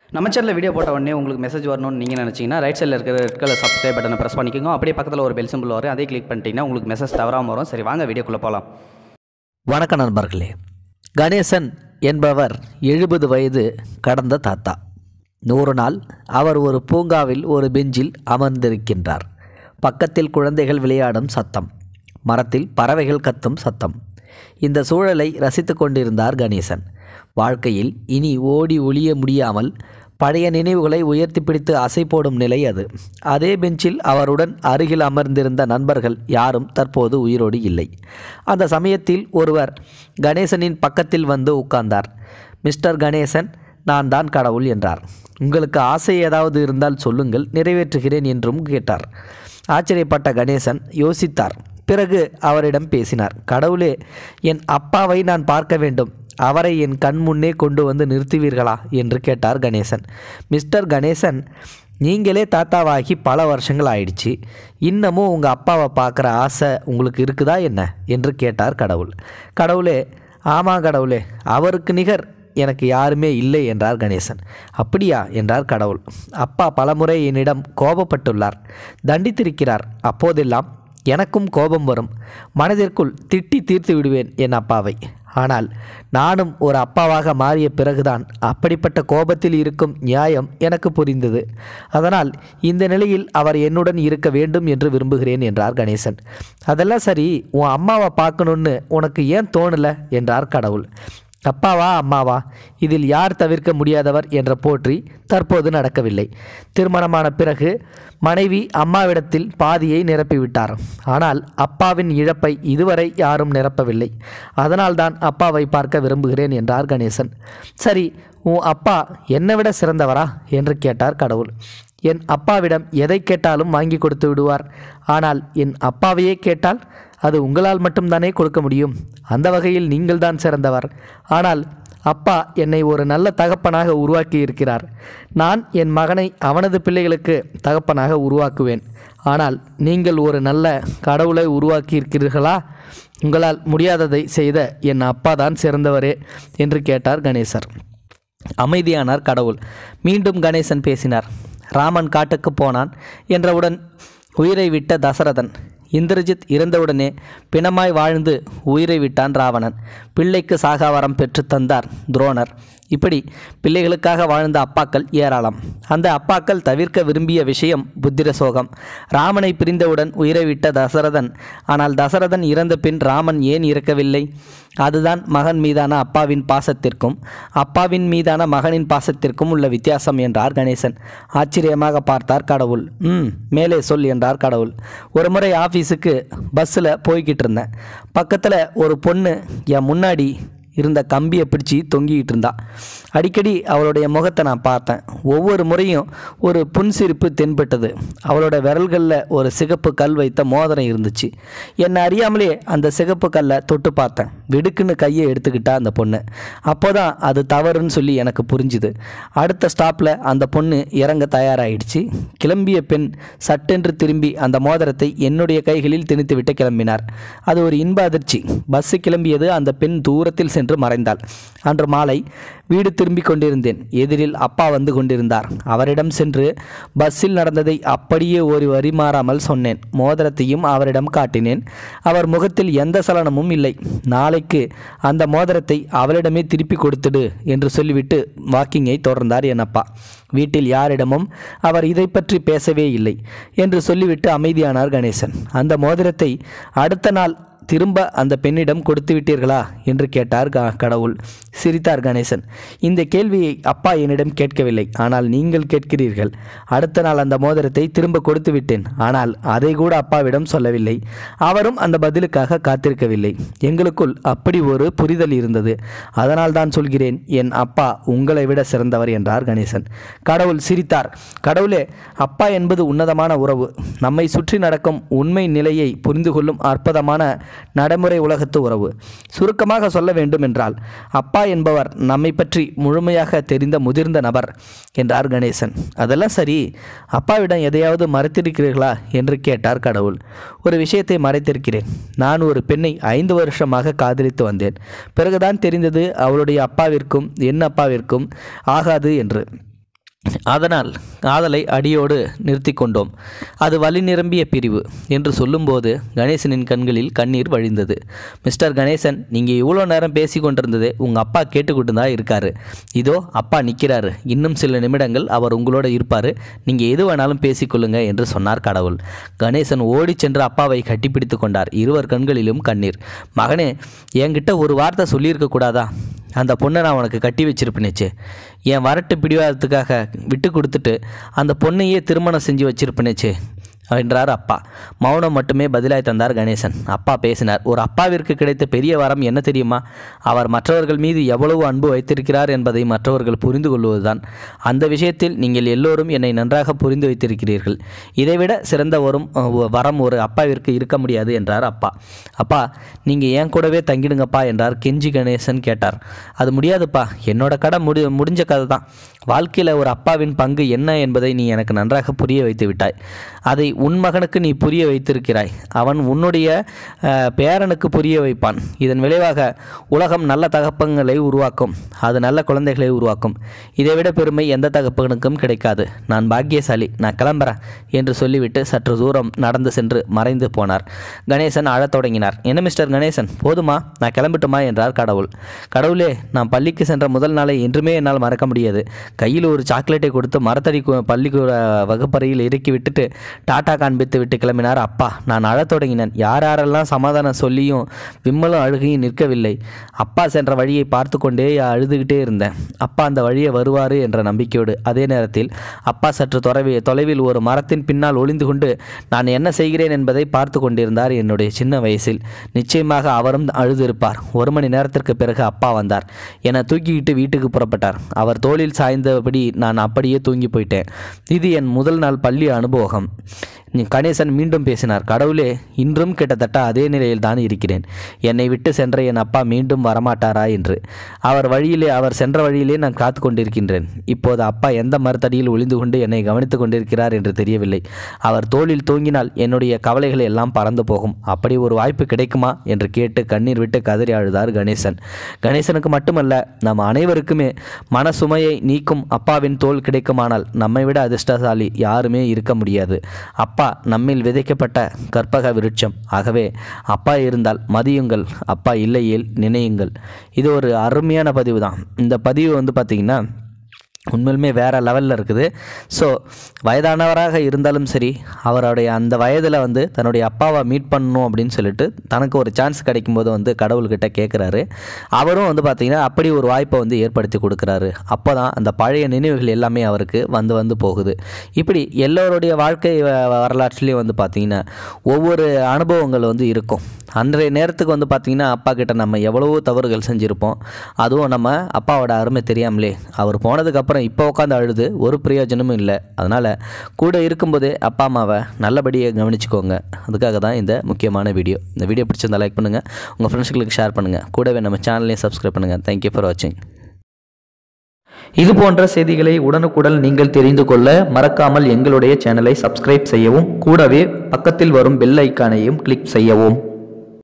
நம்ம சேனலில் வீடியோ போட்ட உடனே உங்களுக்கு மெசேஜ் வரணும்னு நீங்கள் நினச்சிங்கன்னா ரைட் சைடில் இருக்கிற ரெட் கலர் சப்ஸ்கிரைப் பட்டனை ப்ரெஸ் பண்ணிக்கோங்க அப்படியே பக்கத்தில் ஒரு பெல் சிம்பிள் வரும் அதே கிளிக் பண்ணிட்டீங்கன்னா உங்களுக்கு மெசேஜ் தவறாமல் வரும் சரி வாங்க வீடியோக்குள்ளே போகலாம் வணக்கம் நண்பர்களே கணேசன் என்பவர் எழுபது வயது கடந்த தாத்தா நூறு நாள் அவர் ஒரு பூங்காவில் ஒரு பெஞ்சில் அமர்ந்திருக்கின்றார் பக்கத்தில் குழந்தைகள் விளையாடும் சத்தம் மரத்தில் பறவைகள் கத்தும் சத்தம் இந்த சூழலை ரசித்து கொண்டிருந்தார் கணேசன் வாழ்க்கையில் இனி ஓடி ஒளிய முடியாமல் பழைய நினைவுகளை உயர்த்தி பிடித்து அசை போடும் நிலை அது அதே பெஞ்சில் அவருடன் அருகில் அமர்ந்திருந்த நண்பர்கள் யாரும் தற்போது உயிரோடு இல்லை அந்த சமயத்தில் ஒருவர் கணேசனின் பக்கத்தில் வந்து உட்கார்ந்தார் மிஸ்டர் கணேசன் நான் தான் கடவுள் என்றார் உங்களுக்கு ஆசை ஏதாவது இருந்தால் சொல்லுங்கள் நிறைவேற்றுகிறேன் என்றும் கேட்டார் ஆச்சரியப்பட்ட கணேசன் யோசித்தார் பிறகு அவரிடம் பேசினார் கடவுளே என் அப்பாவை நான் பார்க்க வேண்டும் அவரை என் கண் முன்னே கொண்டு வந்து நிறுத்துவீர்களா என்று கேட்டார் கணேசன் மிஸ்டர் கணேசன் நீங்களே தாத்தாவாகி பல வருஷங்கள் ஆயிடுச்சு இன்னமும் உங்கள் அப்பாவை பார்க்குற ஆசை உங்களுக்கு இருக்குதா என்ன என்று கேட்டார் கடவுள் கடவுளே ஆமாம் கடவுளே அவருக்கு நிகர் எனக்கு யாருமே இல்லை என்றார் கணேசன் அப்படியா என்றார் கடவுள் அப்பா பலமுறை என்னிடம் கோபப்பட்டுள்ளார் தண்டித்திருக்கிறார் அப்போதெல்லாம் எனக்கும் கோபம் வரும் மனதிற்குள் திட்டி தீர்த்து விடுவேன் என் அப்பாவை ஆனால் நானும் ஒரு அப்பாவாக மாறிய பிறகுதான் அப்படிப்பட்ட கோபத்தில் இருக்கும் நியாயம் எனக்கு புரிந்தது அதனால் இந்த நிலையில் அவர் என்னுடன் இருக்க வேண்டும் என்று விரும்புகிறேன் என்றார் கணேசன் அதெல்லாம் சரி உன் அம்மாவை பார்க்கணுன்னு உனக்கு ஏன் தோணலை என்றார் கடவுள் அப்பாவா அம்மாவா இதில் யார் தவிர்க்க முடியாதவர் என்ற போற்றி தற்போது நடக்கவில்லை திருமணமான பிறகு மனைவி அம்மாவிடத்தில் பாதியை நிரப்பிவிட்டார் ஆனால் அப்பாவின் இழப்பை இதுவரை யாரும் நிரப்பவில்லை அதனால்தான் அப்பாவை பார்க்க விரும்புகிறேன் என்றார் கணேசன் சரி உன் அப்பா என்னை விட சிறந்தவரா என்று கேட்டார் கடவுள் என் அப்பாவிடம் எதை கேட்டாலும் வாங்கி கொடுத்து விடுவார் ஆனால் என் அப்பாவையே கேட்டால் அது உங்களால் மட்டும்தானே கொடுக்க முடியும் அந்த வகையில் நீங்கள்தான் சிறந்தவர் ஆனால் அப்பா என்னை ஒரு நல்ல தகப்பனாக உருவாக்கி இருக்கிறார் நான் என் மகனை அவனது பிள்ளைகளுக்கு தகப்பனாக உருவாக்குவேன் ஆனால் நீங்கள் ஒரு நல்ல கடவுளை உருவாக்கி இருக்கிறீர்களா உங்களால் முடியாததை செய்த என் அப்பா தான் சிறந்தவரே என்று கேட்டார் கணேசர் அமைதியானார் கடவுள் மீண்டும் கணேசன் பேசினார் ராமன் காட்டுக்கு போனான் என்றவுடன் உயிரை விட்ட தசரதன் இந்திரஜித் இறந்தவுடனே பிணமாய் வாழ்ந்து உயிரை விட்டான் ராவணன் பிள்ளைக்கு சாகாவரம் பெற்று தந்தார் துரோணர் இப்படி பிள்ளைகளுக்காக வாழ்ந்த அப்பாக்கள் ஏராளம் அந்த அப்பாக்கள் தவிர்க்க விரும்பிய விஷயம் புத்திர சோகம் ராமனை பிரிந்தவுடன் உயிரை விட்ட தசரதன் ஆனால் தசரதன் இறந்த பின் ராமன் ஏன் இறக்கவில்லை அதுதான் மகன் மீதான அப்பாவின் பாசத்திற்கும் அப்பாவின் மீதான மகனின் பாசத்திற்கும் உள்ள வித்தியாசம் என்றார் கணேசன் ஆச்சரியமாக பார்த்தார் கடவுள் ம் மேலே சொல் என்றார் கடவுள் ஒரு முறை ஆஃபீஸுக்கு பஸ்ஸில் போய்கிட்டு இருந்தேன் பக்கத்தில் ஒரு பொண்ணு என் முன்னாடி இருந்த கம்பியை பிடிச்சி தொங்கிக்கிட்டு இருந்தா அடிக்கடி அவளுடைய முகத்தை நான் பார்த்தேன் ஒவ்வொரு முறையும் ஒரு புன்சிரிப்பு தென்பட்டது அவளோட விரல்களில் ஒரு சிகப்பு கல் வைத்த மோதிரம் இருந்துச்சு என்னை அறியாமலே அந்த சிகப்பு கல்லை தொட்டு பார்த்தேன் வெடுக்குன்னு கையை எடுத்துக்கிட்டா அந்த பொண்ணு அப்போ தான் அது தவறுன்னு சொல்லி எனக்கு புரிஞ்சுது அடுத்த ஸ்டாப்பில் அந்த பொண்ணு இறங்க தயாராகிடுச்சு கிளம்பிய பெண் சட்டென்று திரும்பி அந்த மோதிரத்தை என்னுடைய கைகளில் திணித்து விட்டு கிளம்பினார் அது ஒரு இன்ப அதிர்ச்சி பஸ்ஸு கிளம்பியது அந்த பெண் தூரத்தில் சென்று மறைந்தாள் அன்று மாலை வீடு திரும்பிக் கொண்டிருந்தேன் எதிரில் அப்பா வந்து கொண்டிருந்தார் அவரிடம் சென்று பஸ்ஸில் நடந்ததை அப்படியே ஒரு வரி மாறாமல் சொன்னேன் மோதிரத்தையும் அவரிடம் காட்டினேன் அவர் முகத்தில் எந்த சலனமும் இல்லை நாளைக்கு அந்த மோதிரத்தை அவளிடமே திருப்பி கொடுத்துடு என்று சொல்லிவிட்டு வாக்கிங்கை தொடர்ந்தார் என் அப்பா வீட்டில் யாரிடமும் அவர் இதை பற்றி பேசவே இல்லை என்று சொல்லிவிட்டு அமைதியானார் கணேசன் அந்த மோதிரத்தை அடுத்த நாள் திரும்ப அந்த பெண்ணிடம் கொடுத்து விட்டீர்களா என்று கேட்டார் க- கடவுள் சிரித்தார் கணேசன் இந்த கேள்வியை அப்பா என்னிடம் கேட்கவில்லை ஆனால் நீங்கள் கேட்கிறீர்கள் அடுத்த நாள் அந்த மோதிரத்தை திரும்ப கொடுத்து விட்டேன் ஆனால் அதை கூட அப்பாவிடம் சொல்லவில்லை அவரும் அந்த பதிலுக்காக காத்திருக்கவில்லை எங்களுக்குள் அப்படி ஒரு புரிதல் இருந்தது அதனால் தான் சொல்கிறேன் என் அப்பா உங்களை விட சிறந்தவர் என்றார் கணேசன் கடவுள் சிரித்தார் கடவுளே அப்பா என்பது உன்னதமான உறவு நம்மை சுற்றி நடக்கும் உண்மை நிலையை புரிந்து கொள்ளும் அற்புதமான நடைமுறை உலகத்து உறவு சுருக்கமாக சொல்ல வேண்டும் என்றால் அப்பா என்பவர் நம்மை பற்றி முழுமையாக தெரிந்த முதிர்ந்த நபர் என்றார் கணேசன் அதெல்லாம் சரி அப்பாவிடம் எதையாவது மறைத்திருக்கிறீர்களா என்று கேட்டார் கடவுள் ஒரு விஷயத்தை மறைத்திருக்கிறேன் நான் ஒரு பெண்ணை ஐந்து வருஷமாக காதலித்து வந்தேன் பிறகுதான் தெரிந்தது அவளுடைய அப்பாவிற்கும் என் அப்பாவிற்கும் ஆகாது என்று அதனால் காதலை அடியோடு நிறுத்தி கொண்டோம் அது வலி நிரம்பிய பிரிவு என்று சொல்லும்போது கணேசனின் கண்களில் கண்ணீர் வழிந்தது மிஸ்டர் கணேசன் நீங்கள் இவ்வளோ நேரம் பேசி கொண்டிருந்தது உங்கள் அப்பா கேட்டுக்கிட்டு தான் இருக்காரு இதோ அப்பா நிற்கிறாரு இன்னும் சில நிமிடங்கள் அவர் உங்களோட இருப்பார் நீங்கள் எது வேணாலும் பேசிக்கொள்ளுங்க என்று சொன்னார் கடவுள் கணேசன் ஓடிச் சென்று அப்பாவை கட்டிப்பிடித்து கொண்டார் இருவர் கண்களிலும் கண்ணீர் மகனே என்கிட்ட ஒரு வார்த்தை சொல்லியிருக்க கூடாதா அந்த பொண்ணை நான் உனக்கு கட்டி வச்சிருப்பேனேச்சு என் வரட்டு பிடிவாதத்துக்காக விட்டு கொடுத்துட்டு அந்த பொண்ணையே திருமணம் செஞ்சு வச்சிருப்பேனேச்சு என்றார் அப்பா மௌனம் மட்டுமே பதிலாய் தந்தார் கணேசன் அப்பா பேசினார் ஒரு அப்பாவிற்கு கிடைத்த பெரிய வரம் என்ன தெரியுமா அவர் மற்றவர்கள் மீது எவ்வளவு அன்பு வைத்திருக்கிறார் என்பதை மற்றவர்கள் புரிந்து கொள்வதுதான் அந்த விஷயத்தில் நீங்கள் எல்லோரும் என்னை நன்றாக புரிந்து வைத்திருக்கிறீர்கள் இதைவிட சிறந்த வரும் வரம் ஒரு அப்பாவிற்கு இருக்க முடியாது என்றார் அப்பா அப்பா நீங்கள் ஏன் கூடவே தங்கிடுங்கப்பா என்றார் கெஞ்சி கணேசன் கேட்டார் அது முடியாதுப்பா என்னோட கடை முடி முடிஞ்ச கதை தான் வாழ்க்கையில் ஒரு அப்பாவின் பங்கு என்ன என்பதை நீ எனக்கு நன்றாக புரிய வைத்து விட்டாய் அதை உன் மகனுக்கு நீ புரிய வைத்திருக்கிறாய் அவன் உன்னுடைய அஹ், பேரனுக்கு புரிய வைப்பான் இதன் விளைவாக உலகம் நல்ல தகப்பங்களை உருவாக்கும் அது நல்ல குழந்தைகளை உருவாக்கும் இதைவிட பெருமை எந்த தகப்பனுக்கும் கிடைக்காது நான் பாக்கியசாலி நான் கிளம்புறேன் என்று சொல்லிவிட்டு சற்று தூரம் நடந்து சென்று மறைந்து போனார் கணேசன் அழத் தொடங்கினார் என்ன மிஸ்டர் கணேசன் போதுமா நான் கிளம்பட்டுமா என்றார் கடவுள் கடவுளே நான் பள்ளிக்கு சென்ற முதல் நாளை என்றுமே என்னால் மறக்க முடியாது கையில் ஒரு சாக்லேட்டை கொடுத்து மரத்தடி கு- பள்ளிக்கூட வகுப்பறையில் இறக்கி விட்டுட்டு டாட்டா காண்பித்து விட்டு கிளம்பினார் அப்பா நான் அழத் தொடங்கினேன் யார் யாரெல்லாம் சமாதானம் சொல்லியும் விம்மலும் அழுகையும் நிற்கவில்லை அப்பா சென்ற வழியை பார்த்து கொண்டே அழுதுகிட்டே இருந்தேன் அப்பா அந்த வழியே வருவார் என்ற நம்பிக்கையோடு அதே நேரத்தில் அப்பா சற்று தொலைவி தொலைவில் ஒரு மரத்தின் பின்னால் ஒளிந்து கொண்டு நான் என்ன செய்கிறேன் என்பதை பார்த்து கொண்டிருந்தார் என்னுடைய சின்ன வயசில் நிச்சயமாக அவரும் அழுதிருப்பார் ஒரு மணி நேரத்திற்கு பிறகு அப்பா வந்தார் என்னை தூக்கிக்கிட்டு வீட்டுக்கு புறப்பட்டார் அவர் தோளில் சாய்ந்தபடி நான் அப்படியே தூங்கி போயிட்டேன் இது என் முதல் நாள் பள்ளி அனுபவம் நீ- கணேசன் மீண்டும் பேசினார் கடவுளே இன்றும் கிட்டத்தட்ட அதே நிலையில் தான் இருக்கிறேன் என்னை விட்டு சென்ற என் அப்பா மீண்டும் வரமாட்டாரா என்று அவர் வழியிலே அவர் சென்ற வழியிலே நான் காத்து கொண்டிருக்கின்றேன் இப்போது அப்பா எந்த மரத்தடியில் ஒளிந்து கொண்டு என்னை கவனித்துக் கொண்டிருக்கிறார் என்று தெரியவில்லை அவர் தோளில் தூங்கினால் என்னுடைய கவலைகள் எல்லாம் பறந்து போகும் அப்படி ஒரு வாய்ப்பு கிடைக்குமா என்று கேட்டு கண்ணீர் விட்டு கதறி அழுதார் கணேசன் கணேசனுக்கு மட்டுமல்ல நம் அனைவருக்குமே மன சுமையை நீக்கும் அப்பாவின் தோல் கிடைக்குமானால் நம்மை விட அதிர்ஷ்டசாலி யாருமே இருக்க முடியாது அப்பா நம்மில் விதைக்கப்பட்ட கற்பக விருட்சம் ஆகவே அப்பா இருந்தால் மதியுங்கள் அப்பா இல்லையேல் நினையுங்கள் இது ஒரு அருமையான பதிவு தான் இந்த பதிவு வந்து பார்த்திங்கன்னா உண்மையிலுமே வேறு லெவலில் இருக்குது ஸோ வயதானவராக இருந்தாலும் சரி அவருடைய அந்த வயதில் வந்து தன்னுடைய அப்பாவை மீட் பண்ணணும் அப்படின்னு சொல்லிட்டு தனக்கு ஒரு சான்ஸ் கிடைக்கும்போது வந்து கடவுள்கிட்ட கேட்குறாரு அவரும் வந்து பார்த்திங்கன்னா அப்படி ஒரு வாய்ப்பை வந்து ஏற்படுத்தி கொடுக்குறாரு அப்போ தான் அந்த பழைய நினைவுகள் எல்லாமே அவருக்கு வந்து வந்து போகுது இப்படி எல்லோருடைய வாழ்க்கை வ- வரலாற்றுலேயும் வந்து பார்த்திங்கன்னா ஒவ்வொரு அனுபவங்கள் வந்து இருக்கும் அன்றைய நேரத்துக்கு வந்து பார்த்திங்கன்னா அப்பா கிட்ட நம்ம எவ்வளவோ தவறுகள் செஞ்சுருப்போம் அதுவும் நம்ம அப்பாவோட அருமை தெரியாமலே அவர் போனதுக்கப்புறம் இப்போ உட்காந்து அழுது ஒரு பிரயோஜனமும் இல்லை அதனால் கூட இருக்கும்போதே அப்பா அம்மாவை நல்லபடியாக கவனிச்சுக்கோங்க அதுக்காக தான் இந்த முக்கியமான வீடியோ இந்த வீடியோ பிடிச்சிருந்தா லைக் பண்ணுங்கள் உங்கள் ஃப்ரெண்ட்ஸ்களுக்கு ஷேர் பண்ணுங்கள் கூடவே நம்ம சேனலையும் சப்ஸ்கிரைப் பண்ணுங்கள் தேங்க்யூ ஃபார் வாட்சிங் இது போன்ற செய்திகளை உடனுக்குடன் நீங்கள் தெரிந்து கொள்ள மறக்காமல் எங்களுடைய சேனலை சப்ஸ்கிரைப் செய்யவும் கூடவே பக்கத்தில் வரும் பெல் ஐக்கானையும் கிளிக் செய்யவும்